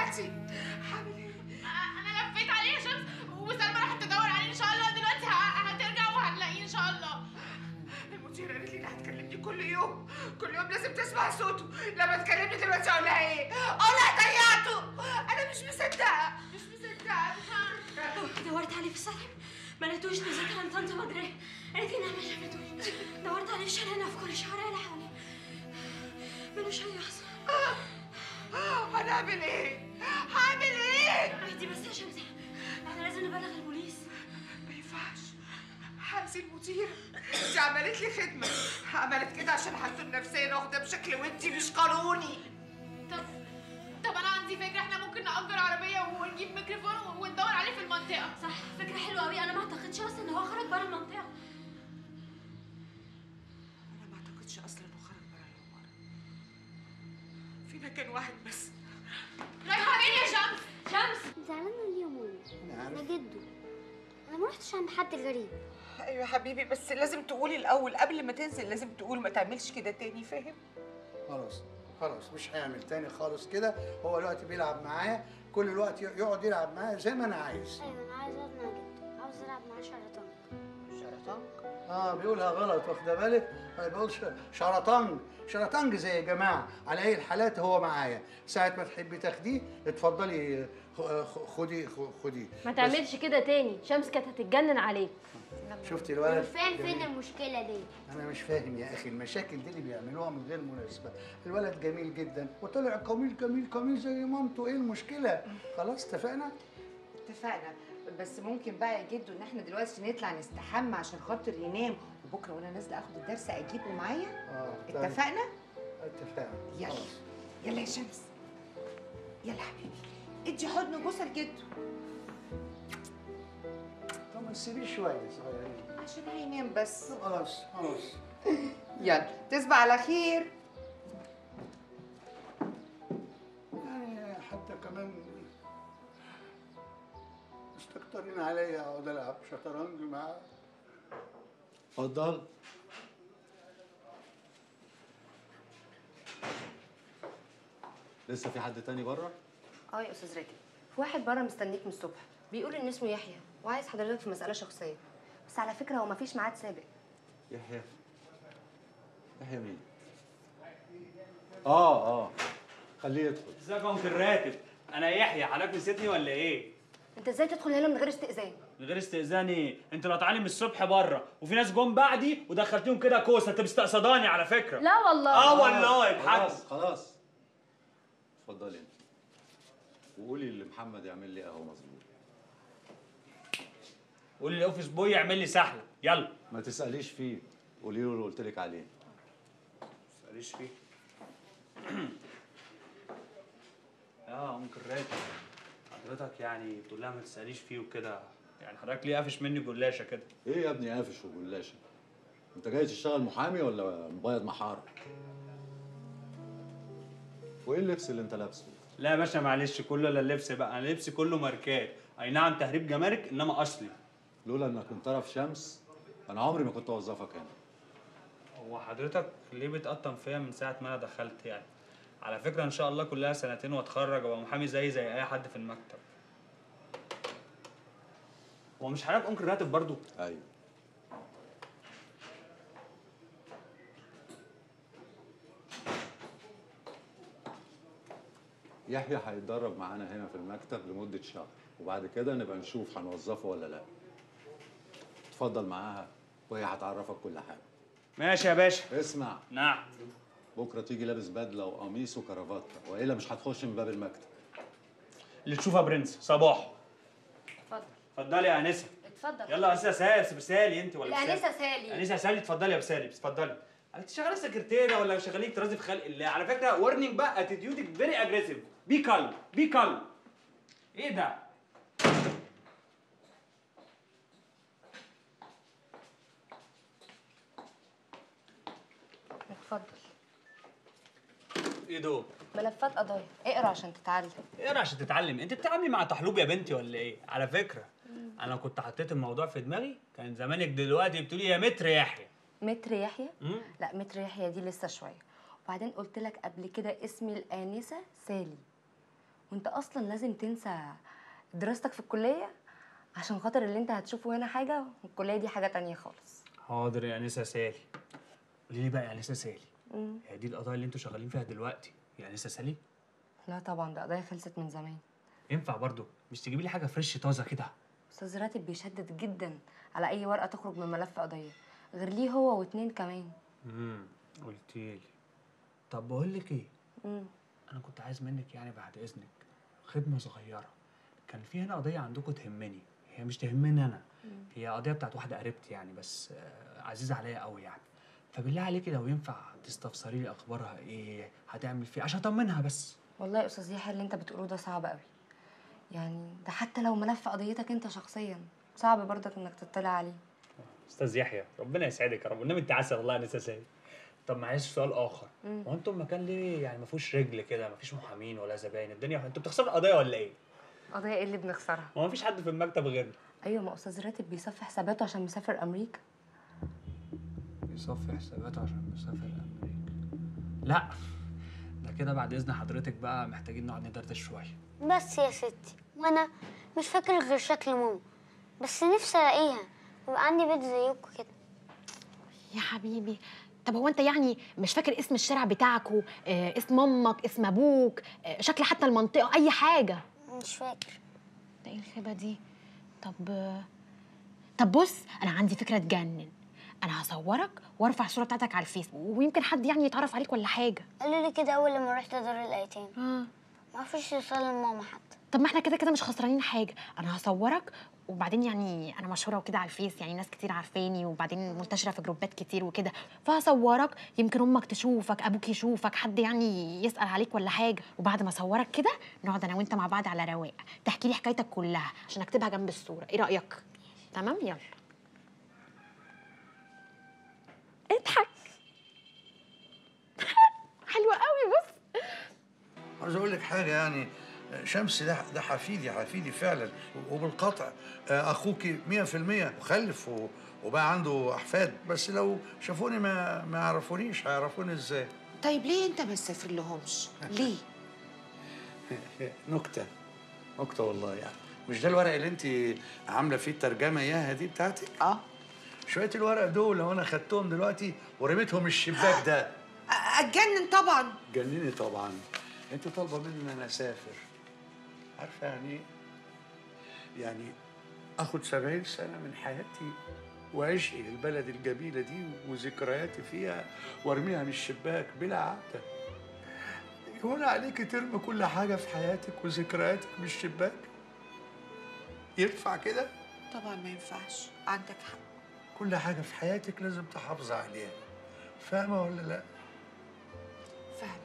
بتاعتي هعمل ايه انا لفيت عليه يا شمس وسلمى راحت تدور عليه ان شاء الله دلوقتي ه- هترجع وهتلاقيه ان شاء الله المديرة قالت لي انها هتكلمني كل يوم كل يوم لازم تسمع صوته لما تكلمني دلوقتي اقول لها ايه اقول لها ضيعته انا مش مصدقه مش مصدقه مش مصدقه دورت عليه في السطح ما لقيتوش نزلت عند طنط مجري قالت لي انها ما شافتوش دورت عليه في الشارع هنا في كل شوارع اللي حواليه ملوش اي اثر هنعمل ايه هعمل ايه اهدي بس يا شمس احنا لازم نبلغ البوليس ما ينفعش هأذي المديرة دي عملت لي خدمة عملت كده عشان حالته النفسية واخدة بشكل ودي مش قانوني طب طب انا عندي فكره احنا ممكن نأجر عربيه ونجيب ميكروفون وندور عليه في المنطقه صح فكره حلوه قوي انا ما اعتقدش اصلا ان هو خرج بره المنطقه أنا ما أعتقدش أصلا إنه خرج بره العمارة في مكان واحد بس رايحه فين يا شمس شمس زعلانة ليه يا ماما؟ أنا جده أنا ما رحتش عند حد غريب أيوة يا حبيبي بس لازم تقولي الأول قبل ما تنزل لازم تقول ما تعملش كده تاني فاهم؟ خلاص خلاص مش هيعمل تاني خالص كده هو الوقت بيلعب معايا كل الوقت يقعد يلعب معايا زي ما انا عايز أيوة أنا عايزة أقعد مع جده عاوز ألعب معاه شرطان شرطانك اه بيقولها غلط واخده بالك ما بيقولش شرطنج شرطنج زي يا جماعه على اي الحالات هو معايا ساعه ما تحبي تاخديه اتفضلي خ- خ- خدي خ- خديه ما بس تعملش كده تاني شمس كانت هتتجنن عليك شفتي أنا الولد مش فاهم فين جميل. المشكلة دي انا مش فاهم يا اخي المشاكل دي اللي بيعملوها من غير مناسبه الولد جميل جدا وطلع جميل جميل جميل زي مامته ايه المشكله خلاص اتفقنا اتفقنا بس ممكن بقى يا جدو ان احنا دلوقتي نطلع نستحمى عشان خاطر ينام وبكره وانا نازله اخد الدرس اجيبه معايا اه طيب. اتفقنا اتفقنا يلا خلاص. يلا يا شمس يلا حبيبي ادي حضن بوسه لجدو طب ما تسيبيه شويه صغيرين عشان هينام بس خلاص خلاص يلا تصبح على خير يعني حتى كمان مستكترين عليا اقعد العب شطرنج معاه اتفضل لسه في حد تاني بره؟ اه يا استاذ راكب في واحد بره مستنيك من الصبح بيقول ان اسمه يحيى وعايز حضرتك في مساله شخصيه بس على فكره هو مفيش ميعاد سابق يحيى يحيى مين؟ اه اه خليه يدخل ازيك يا انكل راتب انا يحيى حضرتك نسيتني ولا ايه انت ازاي تدخل هنا من غير استئذان من غير استئذان ايه انت لو تعالي من الصبح بره وفي ناس جم بعدي ودخلتيهم كده كوسه انت مستقصداني على فكره لا والله اه والله اتحدث خلاص خلاص اتفضلي انت وقولي لمحمد يعمل لي قهوه مظبوط قولي الاوفيس بوي يعمل لي سحله يلا ما تساليش فيه قولي له اللي قلت لك عليه ما تساليش فيه يا انكل راتب حضرتك يعني بتقول لها ما تساليش فيه وكده يعني حضرتك ليه قافش مني جلاشه كده ايه يا ابني قافش وجلاشه انت جاي تشتغل محامي ولا مبيض محاره وايه اللبس اللي انت لابسه لا يا باشا معلش كله لا اللبس بقى انا لبسي كله ماركات اي نعم تهريب جمارك انما اصلي لولا انك كنت طرف شمس انا عمري ما كنت اوظفك هنا هو حضرتك ليه بتقطم فيا من ساعه ما انا دخلت يعني على فكره ان شاء الله كلها سنتين واتخرج وابقى محامي زي زي اي حد في المكتب هو مش حضرتك انكل راتب برضو ايوه يحيى هيتدرب معانا هنا في المكتب لمدة شهر وبعد كده نبقى نشوف هنوظفه ولا لا اتفضل معاها وهي هتعرفك كل حاجة ماشي يا باشا اسمع نعم بكرة تيجي لابس بدلة وقميص وكرافتة وإلا مش هتخش من باب المكتب اللي تشوفها برنس صباح اتفضل اتفضلي يا انسه اتفضل يلا يا انسه سالي بسالي انت ولا الانسه بسالي؟ سالي انسه سالي اتفضلي يا بسالي اتفضلي انت شغاله سكرتيره ولا شغالين ترازي في خلق الله على فكره ورنينج بقى اتيتيودك فيري اجريسيف بي كالم بي كالم ايه ده اتفضل ايه دول ملفات قضايا اقرا عشان تتعلم اقرا عشان تتعلم انت بتتعاملي مع طحلوب يا بنتي ولا ايه على فكره انا كنت حطيت الموضوع في دماغي كان زمانك دلوقتي بتقولي يا متر يحيى متر يحيى مم. لا متر يحيى دي لسه شويه وبعدين قلت لك قبل كده اسمي الانسه سالي وانت اصلا لازم تنسى دراستك في الكليه عشان خاطر اللي انت هتشوفه هنا حاجه والكليه دي حاجه تانية خالص حاضر يا انسه سالي قولي لي بقى يا انسه سالي مم. هي دي القضايا اللي انتوا شغالين فيها دلوقتي يا انسه سالي لا طبعا ده قضيه خلصت من زمان ينفع برضو مش تجيبي لي حاجه فريش طازه كده استاذ راتب بيشدد جدا على اي ورقه تخرج من ملف قضيه غير ليه هو واتنين كمان امم قلت لي طب بقول لك ايه مم. انا كنت عايز منك يعني بعد اذنك خدمه صغيره كان في هنا قضيه عندكم تهمني هي مش تهمني انا هي قضيه بتاعت واحده قريبتي يعني بس آه، عزيزه عليا قوي يعني فبالله عليكي لو ينفع تستفسري لي اخبارها ايه هتعمل فيه عشان اطمنها بس والله يا استاذ يحيى اللي انت بتقوله ده صعب قوي يعني ده حتى لو ملف قضيتك انت شخصيا صعب برضك انك تطلع عليه استاذ يحيى ربنا يسعدك يا رب والنبي انت عسل والله انا ساسي طب معلش سؤال اخر مم. هو انتم مكان ليه يعني ما فيهوش رجل كده ما فيش محامين ولا زباين الدنيا انتوا بتخسروا القضايا ولا ايه قضيه ايه اللي بنخسرها هو ما فيش حد في المكتب غيرنا ايوه ما استاذ راتب بيصفي حساباته عشان مسافر امريكا بيصفي حساباته عشان مسافر امريكا لا ده كده بعد اذن حضرتك بقى محتاجين نقعد ندردش شويه بس يا ستي وانا مش فاكر غير شكل ماما بس نفسي الاقيها ويبقى عندي بيت زيكم كده يا حبيبي طب هو انت يعني مش فاكر اسم الشارع بتاعكو آه اسم امك اسم ابوك آه شكل حتى المنطقه اي حاجه مش فاكر ده ايه الخيبه دي طب آه، طب بص انا عندي فكره تجنن انا هصورك وارفع الصوره بتاعتك على الفيس ويمكن حد يعني يتعرف عليك ولا حاجه قالوا لي كده اول لما رحت دار الايتام اه ما فيش رساله لماما حتى طب ما احنا كده كده مش خسرانين حاجه انا هصورك وبعدين يعني انا مشهوره وكده على الفيس يعني ناس كتير عارفاني وبعدين منتشره في جروبات كتير وكده فهصورك يمكن امك تشوفك ابوك يشوفك حد يعني يسال عليك ولا حاجه وبعد ما اصورك كده نقعد انا وانت مع بعض على رواق تحكي لي حكايتك كلها عشان اكتبها جنب الصوره ايه رايك تمام يلا اضحك حلوه قوي بص عاوز اقول لك حاجه يعني شمس ده ده حفيدي حفيدي فعلا وبالقطع آه، اخوك 100% وخلف و- وبقى عنده احفاد بس لو شافوني ما ما يعرفونيش هيعرفوني ازاي طيب ليه انت ما تسافر لهمش ليه نكته نكته والله يعني مش ده الورق اللي انت عامله فيه الترجمه اياها دي بتاعتك اه شويه الورق دول لو انا خدتهم دلوقتي ورميتهم الشباك ده اتجنن طبعا جنني طبعا انت طالبه مني ان انا اسافر عارفه يعني ايه يعني اخد سبعين سنه من حياتي وعشقي البلد الجميله دي وذكرياتي فيها وارميها من الشباك بلا عاده يهون عليك ترمي كل حاجه في حياتك وذكرياتك من الشباك ينفع كده طبعا ما ينفعش عندك حق كل حاجه في حياتك لازم تحافظ عليها فاهمه ولا لا فاهمه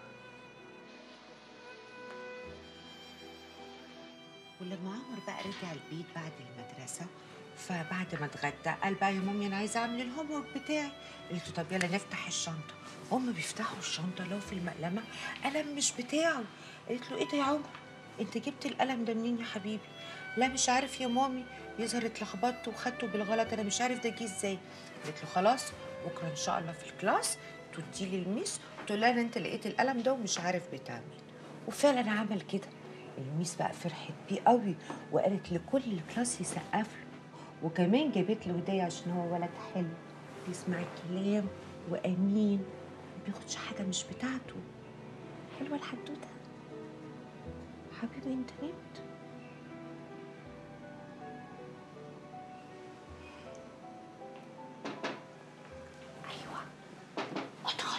ولما عمر بقى رجع البيت بعد المدرسة فبعد ما اتغدى قال بقى يا مامي انا عايزه اعمل الهوم ورك بتاعي قلت له طب يلا نفتح الشنطه هم بيفتحوا الشنطه لو في المقلمه قلم مش بتاعه قالت له ايه ده يا عمر انت جبت القلم ده منين يا حبيبي لا مش عارف يا مامي يظهر اتلخبطت وخدته بالغلط انا مش عارف ده جه ازاي قالت له خلاص بكره ان شاء الله في الكلاس تدي لي الميس تقول لها انت لقيت القلم ده ومش عارف بتاع مين وفعلا عمل كده الميس بقى فرحت بيه قوي وقالت لكل الكلاس يسقف له وكمان جابت له هديه عشان هو ولد حلو بيسمع الكلام وامين ما بياخدش حاجه مش بتاعته حلوه الحدوته حبيبي انت نمت ايوه ادخل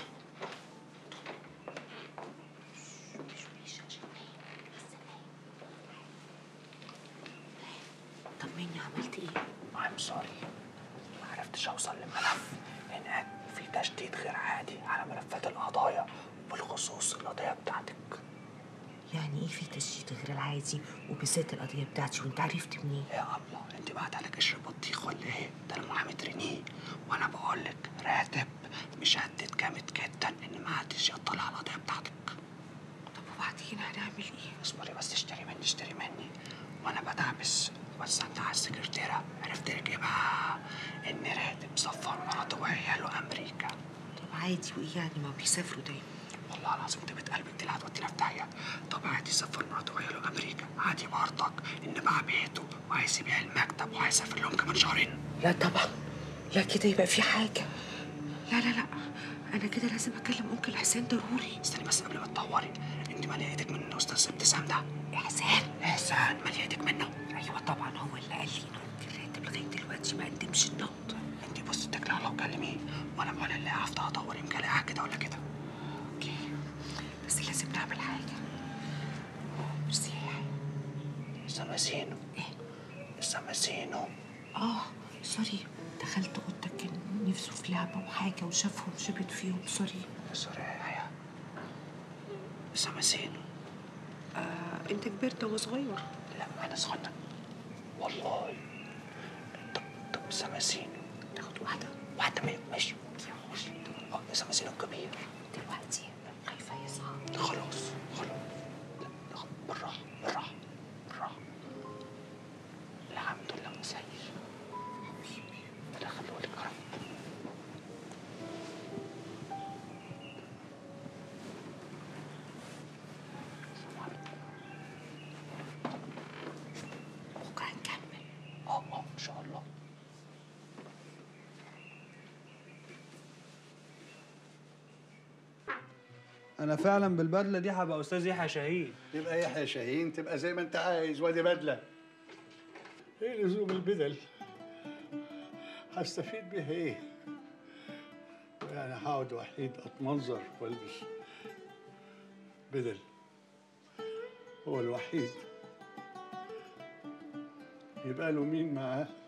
طمني عملت ايه؟ I'm sorry ما عرفتش اوصل لملف هناك في تشتيت غير عادي على ملفات القضايا بالخصوص القضيه بتاعتك يعني ايه في تشتيت غير العادي وبالذات القضيه بتاعتي وانت عرفت منين؟ يا الله انت بعت عليك قشر بطيخ ولا ايه؟ ده انا محامي رينيه وانا بقول لك راتب مشدد جامد جدا ان ما حدش يطلع على القضيه بتاعتك طب وبعدين هنعمل ايه؟ اصبري بس اشتري مني اشتري مني وانا بدعبس بس انت على السكرتيره عرفت لك ايه بقى؟ ان راتب سفر مراته وعياله امريكا طب عادي وايه يعني ما بيسافروا دايما والله والله العظيم انت بتقلب انت اللي هتودينا في داهيه طب عادي سفر مراته وعياله امريكا عادي برضك ان باع بيته وعايز يبيع المكتب وعايز يسافر لهم كمان شهرين لا طبعا لا كده يبقى في حاجه لا لا لا انا كده لازم اكلم انكل حسين ضروري استني بس قبل ما تطوري انت ماليه ايدك من استاذ ابتسام ده احسان احسان ماليه ايدك منه ايوه طبعا هو اللي قال لي ان انكل راتب لغايه دلوقتي ما قدمش النقد انت بص اتكلي على الله وكلميه وانا ولا اللي هفضل ادور يمكن الاقيها كده ولا كده اوكي بس لازم نعمل حاجه ميرسي يا يحيى السماسينو ايه السماسينو اه سوري دخلت اوضتك كان نفسه في لعبه وحاجه وشافهم شبت فيهم سوري سوري يا يحيى السماسينو آه انت كبرت وهو صغير لا انا صغنن والله طب طب سماسينو تاخد واحده واحده ما- ماشي ماشي اه سماسينو كبير دلوقتي خايفه يصعب خلاص خلاص لا لا، بالراحه بالراحه بالراحه الحمد لله مسير انا خلولك يا رب بكره نكمل اه اه ان شاء الله انا فعلا بالبدله دي هبقى استاذ يحيى شاهين تبقى يحيى شاهين تبقى زي ما انت عايز وادي بدله ايه لزوم البدل هستفيد بيها ايه يعني هقعد وحيد اتمنظر والبس بدل هو الوحيد يبقى له مين معاه